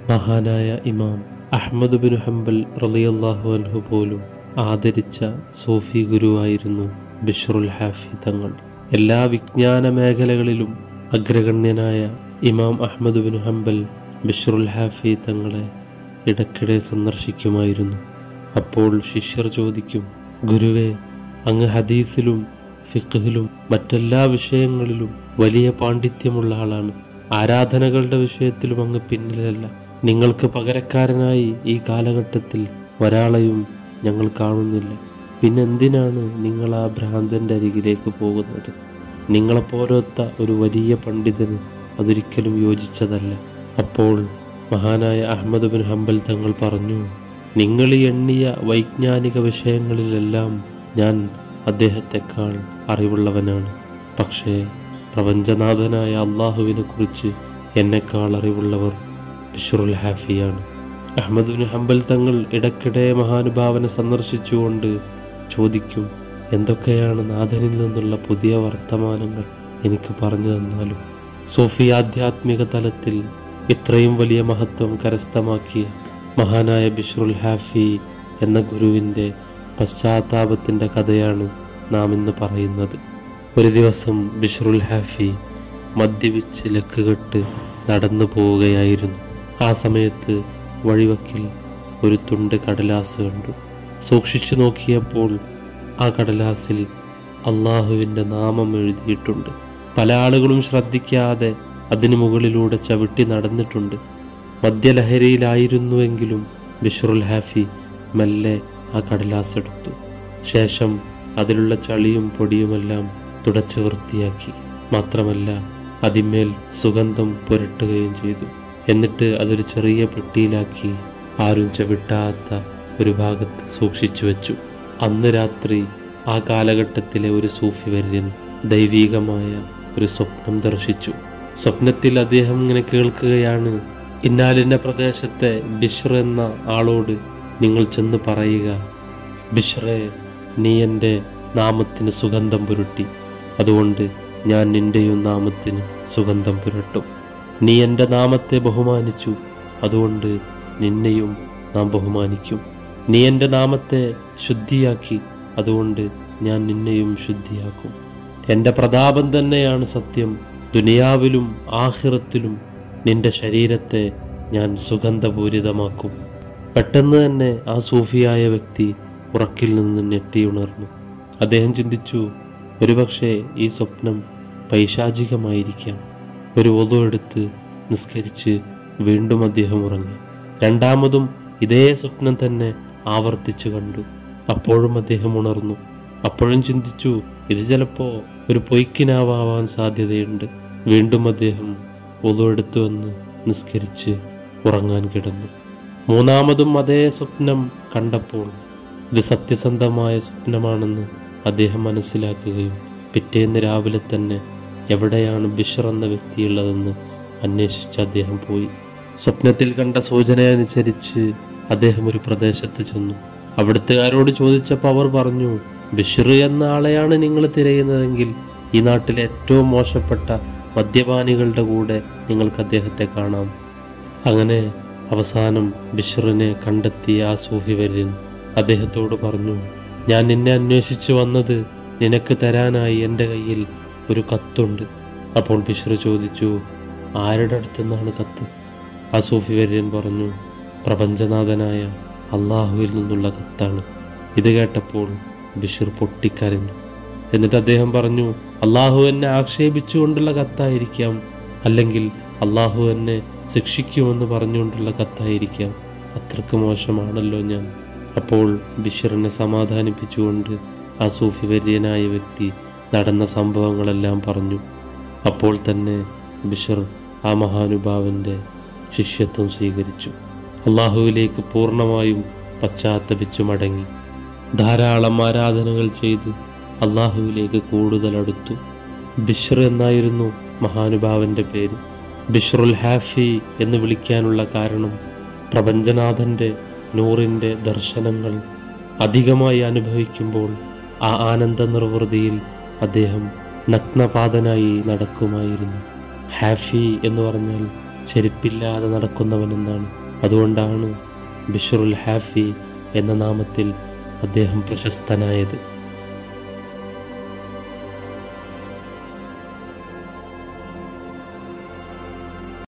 മഹാനായ ഇമാം Ahmad bin Hanbal റളിയല്ലാഹു അൻഹു പോലും ആദരിച്ച സൂഫി ഗുരുവായിരുന്നു ബിഷ്റുൽ ഹാഫി തങ്ങൾ എല്ലാ വിജ്ഞാന മേഖലകളിലും അഗ്രഗണ്യനായ Imam Ahmad bin Hanbal Bishrul Hafi തങ്ങളെ ഇടയ്ക്കിടെ സന്ദർശിക്കുമായിരുന്നു അപ്പോൾ ശിഷ്യർ ചോദിക്കും ഗുരുവേ അങ്ങ് ഹദീസിലും ഫിഖ്ഹിലും മറ്റെല്ലാ വിഷയങ്ങളിലും വലിയ പാണ്ഡിത്യമുള്ള ആളാണ് ആരാധനകളുടെ വിഷയത്തിലും അങ്ങ് പിന്നിലല്ല നിങ്ങൾക്ക് പകരക്കാരനായി ഈ കാലഘട്ടത്തിൽ ഒരാളെയും ഞങ്ങൾ കാണുന്നില്ല പിന്നെന്തിനാണ് നിങ്ങൾ ആ ഭ്രാന്തന്റെ അരികിലേക്ക് പോകുന്നത് നിങ്ങളെപ്പോലത്ത ഒരു വലിയ പണ്ഡിതന് അതൊരിക്കലും യോജിച്ചതല്ല അപ്പോൾ മഹാനായ അഹമ്മദ് ബിൻ ഹംബൽ തങ്ങൾ പറഞ്ഞു നിങ്ങൾ ഈ എണ്ണിയ വൈജ്ഞാനിക വിഷയങ്ങളിലെല്ലാം ഞാൻ അദ്ദേഹത്തെക്കാൾ അറിവുള്ളവനാണ് പക്ഷേ പ്രപഞ്ചനാഥനായ അള്ളാഹുവിനെ കുറിച്ച് എന്നെക്കാൾ അറിവുള്ളവർ ബിഷറുൽ ഹാഫിയാണ് അഹമ്മദ് ബിൻ ഹംബൽ തങ്ങൾ ഇടയ്ക്കിടെ മഹാനുഭാവനെ സന്ദർശിച്ചുകൊണ്ട് ചോദിക്കും എന്തൊക്കെയാണ് നാഥനിൽ നിന്നുള്ള പുതിയ വർത്തമാനങ്ങൾ എനിക്ക് പറഞ്ഞു തന്നാലും സൂഫി ആധ്യാത്മിക തലത്തിൽ ഇത്രയും വലിയ മഹത്വം കരസ്ഥമാക്കിയ മഹാനായ ബിഷ്റുൽ ഹാഫി എന്ന ഗുരുവിൻ്റെ പശ്ചാത്താപത്തിൻ്റെ കഥയാണ് നാം ഇന്ന് പറയുന്നത് ഒരു ദിവസം ബിഷ്റുൽ ഹാഫി മദ്യപിച്ച് ലക്കുകെട്ട് നടന്നു പോവുകയായിരുന്നു ആ സമയത്ത് വഴിവക്കിൽ ഒരു തുണ്ട് കടലാസ് കണ്ടു സൂക്ഷിച്ചു നോക്കിയപ്പോൾ ആ കടലാസിൽ അള്ളാഹുവിൻ്റെ നാമം എഴുതിയിട്ടുണ്ട് പല ആളുകളും ശ്രദ്ധിക്കാതെ അതിനു മുകളിലൂടെ ചവിട്ടി നടന്നിട്ടുണ്ട് മദ്യലഹരിയിലായിരുന്നുവെങ്കിലും ബിഷറുൽ ഹാഫി മെല്ലെ ആ കടലാസ് എടുത്തു ശേഷം അതിലുള്ള ചളിയും പൊടിയുമെല്ലാം തുടച്ചു വൃത്തിയാക്കി മാത്രമല്ല അതിന്മേൽ സുഗന്ധം പുരട്ടുകയും ചെയ്തു എന്നിട്ട് അതൊരു ചെറിയ പെട്ടിയിലാക്കി ആരും ചവിട്ടാത്ത ഒരു ഭാഗത്ത് സൂക്ഷിച്ചു വെച്ചു അന്ന് രാത്രി ആ കാലഘട്ടത്തിലെ ഒരു സൂഫി വര്യൻ ദൈവീകമായ ഒരു സ്വപ്നം ദർശിച്ചു സ്വപ്നത്തിൽ അദ്ദേഹം ഇങ്ങനെ കേൾക്കുകയാണ് ഇന്നാലിന്ന പ്രദേശത്തെ ബിഷ്ർ എന്ന ആളോട് നിങ്ങൾ ചെന്ന് പറയുക ബിഷ്റെ നീ എൻ്റെ നാമത്തിന് സുഗന്ധം പുരട്ടി അതുകൊണ്ട് ഞാൻ നിന്റെയും നാമത്തിന് സുഗന്ധം പുരട്ടും നീ എൻ്റെ നാമത്തെ ബഹുമാനിച്ചു അതുകൊണ്ട് നിന്നെയും നാം ബഹുമാനിക്കും നീ എൻ്റെ നാമത്തെ ശുദ്ധിയാക്കി അതുകൊണ്ട് ഞാൻ നിന്നെയും ശുദ്ധിയാക്കും എൻ്റെ പ്രതാപം തന്നെയാണ് സത്യം ദുനിയാവിലും ആഹിറത്തിലും നിന്റെ ശരീരത്തെ ഞാൻ സുഗന്ധപൂരിതമാക്കും പെട്ടെന്ന് തന്നെ ആ സൂഫിയായ വ്യക്തി ഉറക്കിൽ നിന്ന് ഞെട്ടിയുണർന്നു അദ്ദേഹം ചിന്തിച്ചു ഒരുപക്ഷെ ഈ സ്വപ്നം പൈശാചികമായിരിക്കാം ഒരു ഒതു എടുത്ത് നിസ്കരിച്ച് വീണ്ടും അദ്ദേഹം ഉറങ്ങി രണ്ടാമതും ഇതേ സ്വപ്നം തന്നെ ആവർത്തിച്ചു കണ്ടു അപ്പോഴും അദ്ദേഹം ഉണർന്നു അപ്പോഴും ചിന്തിച്ചു ഇത് ചിലപ്പോ ഒരു പൊയ്ക്കിനാവാൻ സാധ്യതയുണ്ട് വീണ്ടും അദ്ദേഹം ഒതു എടുത്തു വന്ന് നിസ്കരിച്ച് ഉറങ്ങാൻ കിടന്നു മൂന്നാമതും അതേ സ്വപ്നം കണ്ടപ്പോൾ ഇത് സത്യസന്ധമായ സ്വപ്നമാണെന്ന് അദ്ദേഹം മനസ്സിലാക്കുകയും പിറ്റേന്ന് രാവിലെ തന്നെ എവിടെയാണ് ബിഷർ എന്ന വ്യക്തിയുള്ളതെന്ന് അന്വേഷിച്ച് അദ്ദേഹം പോയി സ്വപ്നത്തിൽ കണ്ട സൂചന അനുസരിച്ച് അദ്ദേഹം ഒരു പ്രദേശത്ത് ചെന്നു അവിടുത്തുകാരോട് ചോദിച്ചപ്പോൾ അവർ പറഞ്ഞു ബിഷർ എന്ന ആളെയാണ് നിങ്ങൾ തിരയുന്നതെങ്കിൽ ഈ നാട്ടിലെ ഏറ്റവും മോശപ്പെട്ട മദ്യപാനികളുടെ കൂടെ നിങ്ങൾക്ക് അദ്ദേഹത്തെ കാണാം അങ്ങനെ അവസാനം ബിഷറിനെ കണ്ടെത്തിയ ആ സൂഫി വര്യൻ അദ്ദേഹത്തോട് പറഞ്ഞു ഞാൻ നിന്നെ അന്വേഷിച്ചു വന്നത് നിനക്ക് തരാനായി എൻ്റെ കയ്യിൽ ഒരു കത്തുണ്ട് അപ്പോൾ ബിഷർ ചോദിച്ചു ആരുടെ അടുത്തുനിന്നാണ് കത്ത് ആ സൂഫി വര്യൻ പറഞ്ഞു പ്രപഞ്ചനാഥനായ അള്ളാഹുവിൽ നിന്നുള്ള കത്താണ് ഇത് കേട്ടപ്പോൾ ബിഷർ പൊട്ടിക്കരഞ്ഞു എന്നിട്ട് അദ്ദേഹം പറഞ്ഞു അള്ളാഹു എന്നെ ആക്ഷേപിച്ചുകൊണ്ടുള്ള കത്തായിരിക്കാം അല്ലെങ്കിൽ അള്ളാഹു എന്നെ ശിക്ഷിക്കുമെന്ന് പറഞ്ഞുകൊണ്ടുള്ള കത്തായിരിക്കാം അത്രക്ക് മോശമാണല്ലോ ഞാൻ അപ്പോൾ ബിഷറിനെ സമാധാനിപ്പിച്ചുകൊണ്ട് ആ സൂഫി വര്യനായ വ്യക്തി നടന്ന സംഭവങ്ങളെല്ലാം പറഞ്ഞു അപ്പോൾ തന്നെ ബിഷർ ആ മഹാനുഭാവന്റെ ശിഷ്യത്വം സ്വീകരിച്ചു അള്ളാഹുവിലേക്ക് പൂർണ്ണമായും പശ്ചാത്തപിച്ചു മടങ്ങി ധാരാളം ആരാധനകൾ ചെയ്ത് അള്ളാഹുവിലേക്ക് കൂടുതൽ അടുത്തു ബിഷ്ർ എന്നായിരുന്നു മഹാനുഭാവന്റെ പേര് ബിഷ്റുൽ ഹാഫി എന്ന് വിളിക്കാനുള്ള കാരണം പ്രപഞ്ചനാഥന്റെ നൂറിൻ്റെ ദർശനങ്ങൾ അധികമായി അനുഭവിക്കുമ്പോൾ ആ ആനന്ദ നിർവൃതിയിൽ അദ്ദേഹം നഗ്നപാതനായി നടക്കുമായിരുന്നു ഹാഫി എന്ന് പറഞ്ഞാൽ ചെരുപ്പില്ലാതെ നടക്കുന്നവനെന്നാണ് അതുകൊണ്ടാണ് ബിഷറുൽ ഹാഫി എന്ന നാമത്തിൽ അദ്ദേഹം പ്രശസ്തനായത്